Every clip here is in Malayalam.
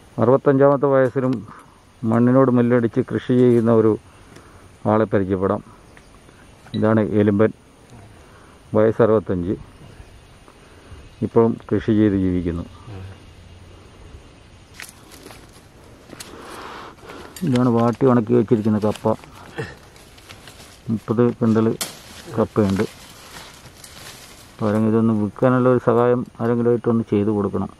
അറുപത്തഞ്ചാമത്തെ വയസ്സിലും മണ്ണിനോട് മല്ലടിച്ച് കൃഷി ചെയ്യുന്ന ഒരു ആളെ പരിചയപ്പെടാം ഇതാണ് എലുമ്പൻ വയസ്സ് അറുപത്തഞ്ച് ഇപ്പം കൃഷി ചെയ്ത് ജീവിക്കുന്നു ഇതാണ് വാട്ടി ഉണക്കി വെച്ചിരിക്കുന്ന കപ്പ മുപ്പത് കിണ്ടൽ കപ്പയുണ്ട് അപ്പോൾ ആരെങ്കിലും ഇതൊന്ന് വിൽക്കാനുള്ള ഒരു സഹായം ആരെങ്കിലും ആയിട്ടൊന്ന് ചെയ്തു കൊടുക്കണം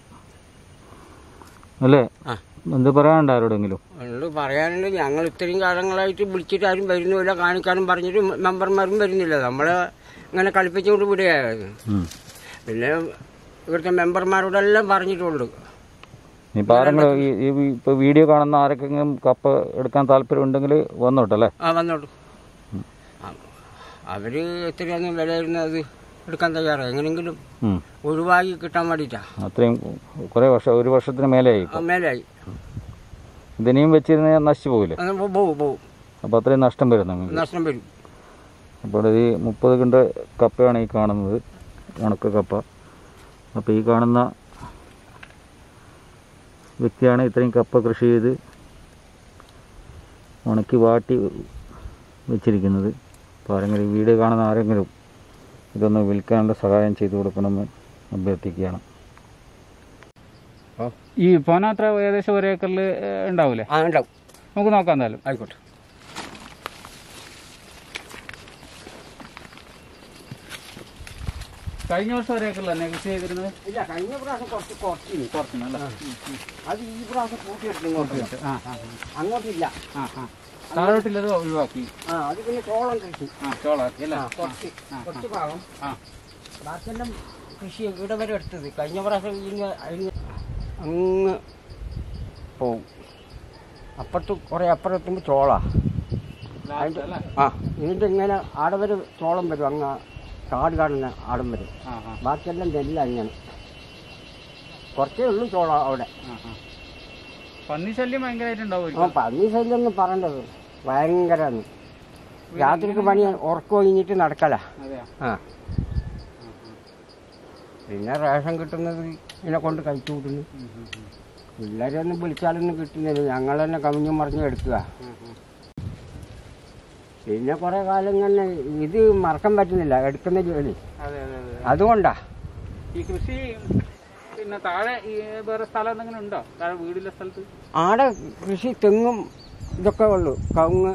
അല്ലേ ആ. എന്ത് പറയാനുണ്ട് ആരോടെങ്കിലും അതുകൊണ്ട് പറയാനുള്ളത് ഞങ്ങൾ ഇത്രയും കാലങ്ങളായിട്ട് വിളിച്ചിട്ട് ആരും വരുന്നുമില്ല കാണിക്കാനും പറഞ്ഞിട്ട് മെമ്പർമാരും വരുന്നില്ല നമ്മളെ ഇങ്ങനെ കളിപ്പിച്ചുകൊണ്ട് വിടുകയായിരുന്നു ഉം. പിന്നെ ഇവിടുത്തെ മെമ്പർമാരോടെല്ലാം പറഞ്ഞിട്ടുണ്ട് ഇനിയിപ്പോൾ ആരെങ്കിലും ഈ ഈ ഇപ്പോൾ വീഡിയോ കാണുന്ന ആർക്കെങ്കിലും കപ്പ എടുക്കാൻ താല്പര്യം ഉണ്ടെങ്കിൽ വന്നോട്ടല്ലേ ആ വന്നോളൂ ആ, അവര് എത്രയാന്ന് വില വരുന്നത് എടുക്കാൻ തയ്യാറാണ് എങ്ങനെയെങ്കിലും ഉം. ഒഴിവാക്കി കിട്ടാൻ വേണ്ടിയിട്ടാ അത്രയും കുറേ വർഷം ഒരു വർഷത്തിന് മേലെയായി ആ, മേലായി ഇതിനെയും വെച്ചിരുന്ന നശിച്ചു പോകില്ലേ അത് പോ- പോവും പോവും അപ്പോൾ അത്രയും നഷ്ടം വരും നിങ്ങൾക്ക് നഷ്ടം വരും അപ്പോൾ ഈ മുപ്പത് കിണ്ട കപ്പയാണ് ഈ കാണുന്നത് ഉണക്ക കപ്പ അപ്പോൾ ഈ കാണുന്ന വ്യക്തിയാണ് ഇത്രയും കപ്പ കൃഷി ചെയ്ത് ഉണക്കി വാട്ടി വെച്ചിരിക്കുന്നത് അപ്പോൾ ആരെങ്കിലും ഈ വീഡിയോ കാണുന്ന ആരെങ്കിലും ഇതൊന്ന് വിൽക്കാനുള്ള സഹായം ചെയ്തു കൊടുക്കണമെന്ന് അഭ്യർത്ഥിക്കുകയാണ് ഈ പോനാത്ര ഏകദേശം ഒരു ഏക്കറിൽ ഉണ്ടാവൂലേ ആ ഉണ്ടാവും നമുക്ക് നോക്കാം എന്തായാലും ആയിക്കോട്ടെ കഴിഞ്ഞ വർഷം ഒരു ഏക്കറിൽ തന്നെ കൃഷി ചെയ്തിരുന്നത് ഇല്ല കഴിഞ്ഞ പ്രാവശ്യം കുറച്ച് കുറച്ചിന് കുറച്ചിനല്ല അത് ഈ പ്രാവശ്യം കൂട്ടിയെടുത്ത് ഇങ്ങോട്ട് ആ ആ അങ്ങോട്ടില്ല ആ ആ താഴോട്ടില്ലത് ഒഴിവാക്കി ആ അത് പിന്നെ ചോളം കൃഷി ആ ചോളാക്കി അല്ലേ ആ കുറച്ച് കുറച്ച് ഭാഗം ആ ബാക്കിയെല്ലാം കൃഷി ഇവിടെ വരെ എടുത്തത് കഴിഞ്ഞ പ്രാവശ്യം ഇതിന് അതിന് അങ്ങ് പോവും അപ്പുറത്ത് കുറേ അപ്പുറം എത്തുമ്പോൾ ചോളാ ലാസ്റ്റ് അല്ലേ ആ ഇതിൻ്റെ ഇങ്ങനെ ആടെ വരെ ചോളം വരും അങ്ങ് കാട് കാണുന്ന ആടം വരും ആ ആ ബാക്കിയെല്ലാം നെല്ല ഇങ്ങനെ കുറച്ചേ ഉള്ളൂ ചോളം അവിടെ ആ ആ പന്നി ശല്യം ഭയങ്കരമായിട്ട് ആ ഉണ്ടാവും പന്നി ശല്യം പറയേണ്ടത് ഭയങ്കരമാണ് രാത്രിക്ക് പണി ഉറക്കം കഴിഞ്ഞിട്ട് നടക്കല അതെയാ ആ പിന്നെ റേഷൻ കിട്ടുന്നത് ഇതിനെ കൊണ്ട് കഴിച്ചു കൂട്ടുന്നു പിള്ളേരൊന്നും വിളിച്ചാലൊന്നും കിട്ടുന്നില്ല ഞങ്ങൾ തന്നെ കവിഞ്ഞും മറിഞ്ഞും എടുക്കുക പിന്നെ കുറേ കാലം ഇങ്ങനെ ഇത് മറക്കാൻ പറ്റുന്നില്ല എടുക്കുന്ന ജോലി അതെ അതെ അതെ അതുകൊണ്ടാ ഈ കൃഷി പിന്നെ താഴെ ഈ വേറെ സ്ഥലം എന്തെങ്കിലും ഉണ്ടോ താഴെ വീടില്ല സ്ഥലത്ത് ആടെ കൃഷി തെങ്ങും ഇതൊക്കെ ഉള്ളു കവുങ്ങ്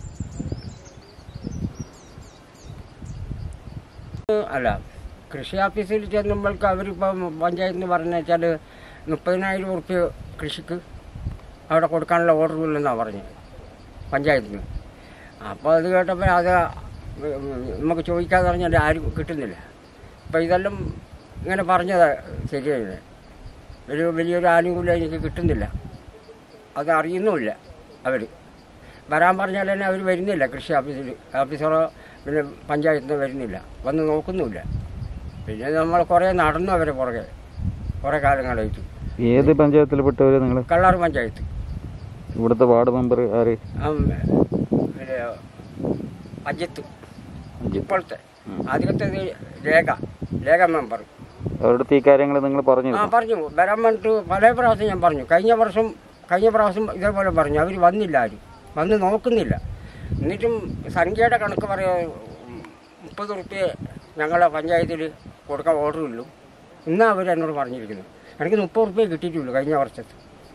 അല്ല കൃഷി ഓഫീസിൽ ചെല്ലുമ്പോൾക്ക് അവരിപ്പം പഞ്ചായത്തിൽ നിന്ന് പറഞ്ഞു വെച്ചാൽ മുപ്പതിനായിരം ഉറുപ്പ്യ കൃഷിക്ക് അവിടെ കൊടുക്കാനുള്ള ഓർഡർ ഇല്ലെന്നാണ് പറഞ്ഞത് പഞ്ചായത്തിൽ നിന്ന് അപ്പോൾ അത് കേട്ടപ്പോൾ അത് നമുക്ക് ചോദിക്കാതെ പറഞ്ഞാൽ ആരും കിട്ടുന്നില്ല അപ്പോൾ ഇതെല്ലാം ഇങ്ങനെ പറഞ്ഞതാ ശരിയായത് ഒരു വലിയൊരു ആനുകൂല്യം എനിക്ക് കിട്ടുന്നില്ല അത് അറിയുന്നുമില്ല അവർ വരാൻ പറഞ്ഞാൽ തന്നെ അവർ വരുന്നില്ല കൃഷി ഓഫീസിൽ ഓഫീസറോ പിന്നെ പഞ്ചായത്തിൽ നിന്ന് വരുന്നില്ല വന്ന് നോക്കുന്നുമില്ല പിന്നെ നമ്മൾ കുറേ നടന്നു അവരെ പുറകെ കുറേ കാലങ്ങളായിട്ട് ഏത് പഞ്ചായത്തിൽ പെട്ടവർ നിങ്ങൾ കള്ളാർ പഞ്ചായത്ത് ഇവിടുത്തെ വാർഡ് മെമ്പർ ആര് ആ, പിന്നെ അജിത്ത് ഇപ്പോഴത്തെ ആദ്യത്തെ രേഖ രേഖ മെമ്പർ അവരുടെ അടുത്ത് ഈ കാര്യങ്ങൾ നിങ്ങൾ പറഞ്ഞു ആ പറഞ്ഞു വരാൻ വേണ്ടിട്ട് പല പ്രാവശ്യം ഞാൻ പറഞ്ഞു കഴിഞ്ഞ വർഷം കഴിഞ്ഞ പ്രാവശ്യം ഇതേപോലെ പറഞ്ഞു അവർ വന്നില്ല ആരും വന്ന് നോക്കുന്നില്ല എന്നിട്ടും സംഖ്യയുടെ കണക്ക് പറയാ മുപ്പത് റുപ്യ ഞങ്ങളെ പഞ്ചായത്തിൽ കൊടുക്കാൻ ഓർഡർ ഉള്ളൂ ഇന്നാ അവർ എന്നോട് പറഞ്ഞിരിക്കുന്നത് എനിക്ക് മുപ്പത് റുപ്യ കിട്ടിയിട്ടുള്ളൂ കഴിഞ്ഞ വർഷത്ത്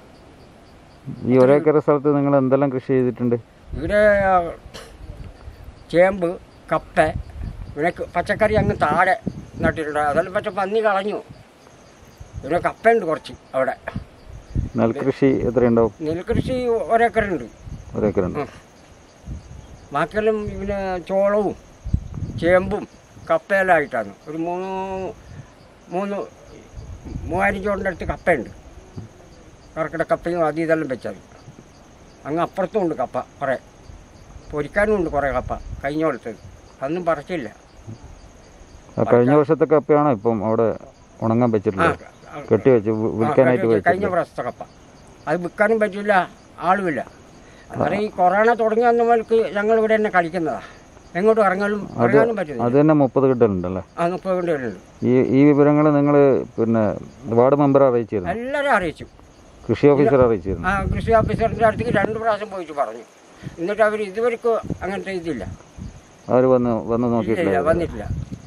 ഈ ഒരേക്കർ സ്ഥലത്ത് നിങ്ങൾ എന്തെല്ലാം കൃഷി ചെയ്തിട്ടുണ്ട് ഇവിടെ ചേമ്പ് കപ്പ പിന്നെ ക- പച്ചക്കറി അങ്ങ് താഴെ നട്ടിട്ടുണ്ട് അതെല്ലാം പറ്റ പന്നി കളഞ്ഞു പിന്നെ കപ്പയുണ്ട് കുറച്ച് അവിടെ നെൽകൃഷി എത്രയുണ്ടാവും നെൽകൃഷി ഒരേക്കറുണ്ട് ഒരേക്കറുണ്ട് ഉം. ബാക്കിയെല്ലാം പിന്നെ ചോളവും ചേമ്പും കപ്പയെല്ലാം ആയിട്ടാണ് ഒരു മൂന്ന് മൂന്ന് മൂവായിരം ചോറിൻ്റെ അടുത്ത് കപ്പയുണ്ട് കറക്കട കപ്പയും അത് ഇതെല്ലാം വെച്ചാൽ അങ്ങ് അപ്പുറത്തും ഉണ്ട് കപ്പ കുറേ പൊരിക്കാനും ഉണ്ട് കുറേ കപ്പ കഴിഞ്ഞ പോലത്തത് അതൊന്നും പറിച്ചില്ല ആ കഴിഞ്ഞ വർഷത്തെ കപ്പയാണോ ഇപ്പം അവിടെ ഉണങ്ങാൻ ആ വെച്ചിട്ടുള്ളത് ആ, കെട്ടി വെച്ച് വി- വിൽക്കാനായിട്ട് ആ, കഴിഞ്ഞ വെച്ചിട്ടുണ്ട് പ്രാവശ്യത്തെ കപ്പ അത് വിൽക്കാനും പറ്റില്ല ആളുമില്ല അന്നേരം ഈ കൊറോണ തുടങ്ങി വന്നവർക്ക് ഞങ്ങൾ ഇവിടെ തന്നെ കളിക്കുന്നതാ എങ്ങോട്ടും ഇറങ്ങാനും ഇറങ്ങാനും പറ്റുന്നില്ല അത് തന്നെ മുപ്പത് കിട്ടലുണ്ടല്ലേ ആ മുപ്പത് കൊണ്ട് വരുന്നുണ്ട് ഈ ഈ വിവരങ്ങൾ നിങ്ങൾ പിന്നെ വാർഡ് മെമ്പറെ അറിയിച്ചിരുന്നു എല്ലാവരും അറിയിച്ചു കൃഷി ഓഫീസർ അറിയിച്ചിരുന്നു ആ കൃഷി ഓഫീസറിൻ്റെ അടുത്തേക്ക് രണ്ട് പ്രാവശ്യം പോയിട്ട് പറഞ്ഞു എന്നിട്ട് അവർ ഇതുവരെക്കും അങ്ങനത്തെ ഇതില്ല അവർ വന്ന് വന്ന് ഇല്ല നോക്കിയിട്ടില്ല വന്നിട്ടില്ല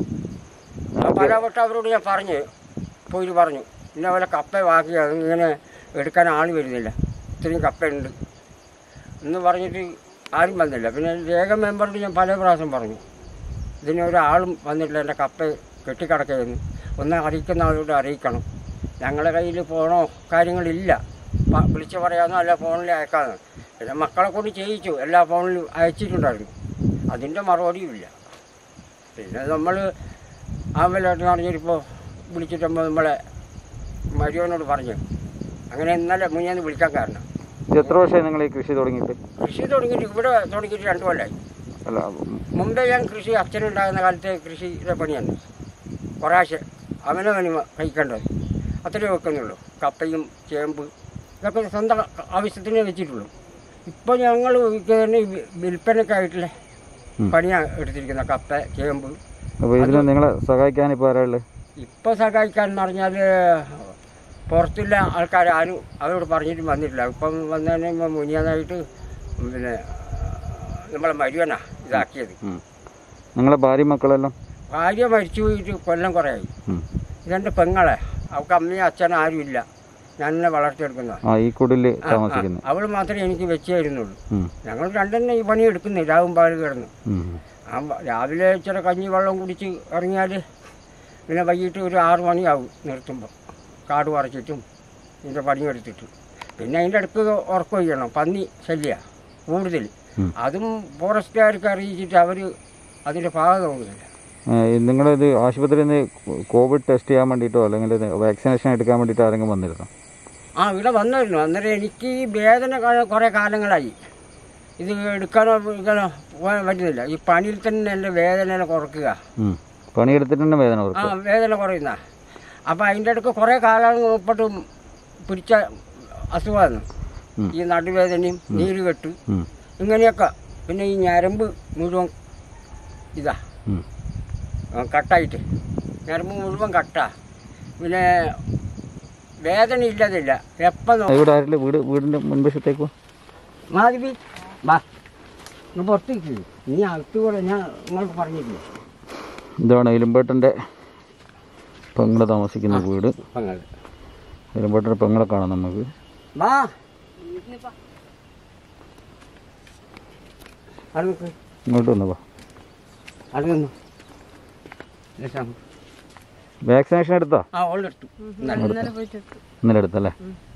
ആ പലവട്ടം അവരോട് ഞാൻ പറഞ്ഞു പോയിട്ട് പറഞ്ഞു ഇന്ന പോലെ കപ്പ ബാക്കി അത് ഇങ്ങനെ എടുക്കാൻ ആൾ വരുന്നില്ല ഇത്രയും കപ്പയുണ്ട് എന്ന് പറഞ്ഞിട്ട് ആരും വന്നില്ല പിന്നെ രേഖ മെമ്പറോട് ഞാൻ പല പ്രാവശ്യം പറഞ്ഞു ഇതിന് ഒരാളും വന്നിട്ടില്ല എൻ്റെ കപ്പ കെട്ടിക്കിടക്കുന്നു ഒന്ന് അറിയിക്കുന്ന ആളോട് അറിയിക്കണം ഞങ്ങളുടെ കയ്യിൽ ഫോണോ കാര്യങ്ങളില്ല പ- വിളിച്ച് പറയാമെന്നോ അല്ല ഫോണിൽ അയക്കാമെന്നോ പിന്നെ മക്കളെ കൊണ്ട് ചെയ്യിച്ചു എല്ലാ ഫോണിലും അയച്ചിട്ടുണ്ടായിരുന്നു അതിൻ്റെ മറുപടിയും ഇല്ല പിന്നെ നമ്മൾ ആമ്പലായിട്ട് പറഞ്ഞിട്ടിപ്പോൾ വിളിച്ചിട്ടുമ്പോൾ നമ്മളെ മരിയോനോട് പറഞ്ഞു അങ്ങനെ ഇന്നലെ മുന്നേന്ന് വിളിക്കാൻ കാരണം ഇത് എത്ര വർഷമായി നിങ്ങൾ ഈ കൃഷി തുടങ്ങിയിട്ട് കൃഷി തുടങ്ങിയിട്ട് ഇവിടെ തുടങ്ങിയിട്ട് രണ്ട് കൊല്ലമായി അല്ല മുമ്പേ ഞാൻ കൃഷി അച്ഛനുണ്ടാകുന്ന കാലത്തെ കൃഷിയുടെ പണിയാണ് കുറേശ്ശെ അവനവന് കഴിക്കേണ്ടത് അത്രയേ വെക്കുന്നുള്ളൂ കപ്പയും ചേമ്പ് ഇതൊക്കെ സ്വന്തം ആവശ്യത്തിനേ വെച്ചിട്ടുള്ളൂ ഇപ്പോൾ ഞങ്ങൾ തന്നെ വിൽപ്പനയ്ക്കായിട്ടുള്ള ഉം. പണിയാണ് എടുത്തിരിക്കുന്ന കപ്പ ചേമ്പ് അപ്പോൾ ഇതിന് നിങ്ങളെ സഹായിക്കാൻ ഇപ്പോൾ ആരാ ഉള്ളത് ഇപ്പോൾ സഹായിക്കാൻ എന്ന് പറഞ്ഞാൽ പുറത്തുള്ള ആൾക്കാർ ആരും അവരോട് പറഞ്ഞിട്ട് വന്നിട്ടില്ല ഇപ്പം വന്നതിന് ഇപ്പം മുനിയാതായിട്ട് പിന്നെ നമ്മളെ മരുവനാ ഇതാക്കിയത് ഉം. നിങ്ങളെ ഭാര്യ മക്കളെല്ലാം ഭാര്യ മരിച്ചു പോയിട്ട് കൊല്ലം കുറേയായി ഉം. ഇതെൻ്റെ പെങ്ങളെ അവൾക്ക് അമ്മയും അച്ഛനും ആരുമില്ല ഞാൻ എന്നെ വളർത്തിയെടുക്കുന്ന ആ ഈ കുടിൽ താമസിക്കുന്നത് അവൾ മാത്രമേ എനിക്ക് വെച്ച് തരുന്നുള്ളൂ ഉം. ഞങ്ങൾ രണ്ടെണ്ണം ഈ പണി എടുക്കുന്നു രാവും പാല് കിടന്ന് ഉം. ആ വ- രാവിലെ ഇച്ചിരി കഞ്ഞി വെള്ളം കുടിച്ച് ഇറങ്ങിയാൽ പിന്നെ വൈകിട്ട് ഒരു ആറ് മണിയാവും നിർത്തുമ്പോൾ കാട് പറിച്ചിട്ടും ഇതിൻ്റെ പണിയെടുത്തിട്ട് പിന്നെ അതിൻ്റെ അടുത്ത് ഉറക്കം ചെയ്യണം പന്നി ശല്യ കൂടുതൽ ഉം. അതും ഫോറസ്റ്റുകാർക്ക് അറിയിച്ചിട്ട് അവർ അതിൻ്റെ ഭാഗം തോന്നുന്നില്ല ഏ, നിങ്ങളിത് ആശുപത്രിയിൽ നിന്ന് കോവിഡ് ടെസ്റ്റ് ചെയ്യാൻ വേണ്ടിയിട്ടോ അല്ലെങ്കിൽ ഇത് വാക്സിനേഷൻ എടുക്കാൻ വേണ്ടിയിട്ട് ആരെങ്കിലും വന്നിരുന്നോ ആ ഇവിടെ വന്നായിരുന്നു അന്നേരം എനിക്ക് ഈ വേദന ക- കുറേ കാലങ്ങളായി ഇത് എടുക്കാനോ എടുക്കാനോ പോകാൻ പറ്റുന്നില്ല ഈ പണിയിൽ തന്നെ എൻ്റെ വേദന കുറയ്ക്കുക ഉം. പണിയെടുത്തിട്ട് തന്നെ വേദന ആ ഓർക്കും വേദന കുറയുന്ന അപ്പം അതിൻ്റെ ഇടയ്ക്ക് കുറേ കാലം മുപ്പോട്ട് പിടിച്ച അസുഖമാണ് ഉം. ഈ നടുവേദനയും നീരുകെട്ട് ഉം. ഇങ്ങനെയൊക്കെ പിന്നെ ഈ ഞരമ്പ് മുഴുവൻ ഇതാ ഉം. ആ, കട്ടായിട്ട് ഞരമ്പ് മുഴുവൻ കട്ടാ പിന്നെ വേദന ഇല്ലതില്ല എപ്പം നോ ഇവിടെ ആരില്ല വീട് വീടിൻ്റെ മുൻവശത്തേക്കോ മാധവി വാ ഇങ്ങ് പുറത്തേക്ക് നീ അകത്ത് കൂടെ ഞാൻ നിങ്ങൾക്ക് പറഞ്ഞില്ലേ ഇതാണ് ഇലുമ്പേട്ടൻ്റെ പെങ്ങള് താമസിക്കുന്ന വീട് പങ്ങൾ ഇലുമ്പേട്ടൻ്റെ പെങ്ങളെ കാണാം നമുക്ക് വാ അവിടെ നിൽക്ക് ഇങ്ങോട്ട് വന്നു വാ അവിടെ നിന്നു രസം വാക്സിനേഷൻ എടുത്താ ആ ഓളെടുത്തു ഇന്നലെ ഇന്നലെ എടുത്തല്ലേ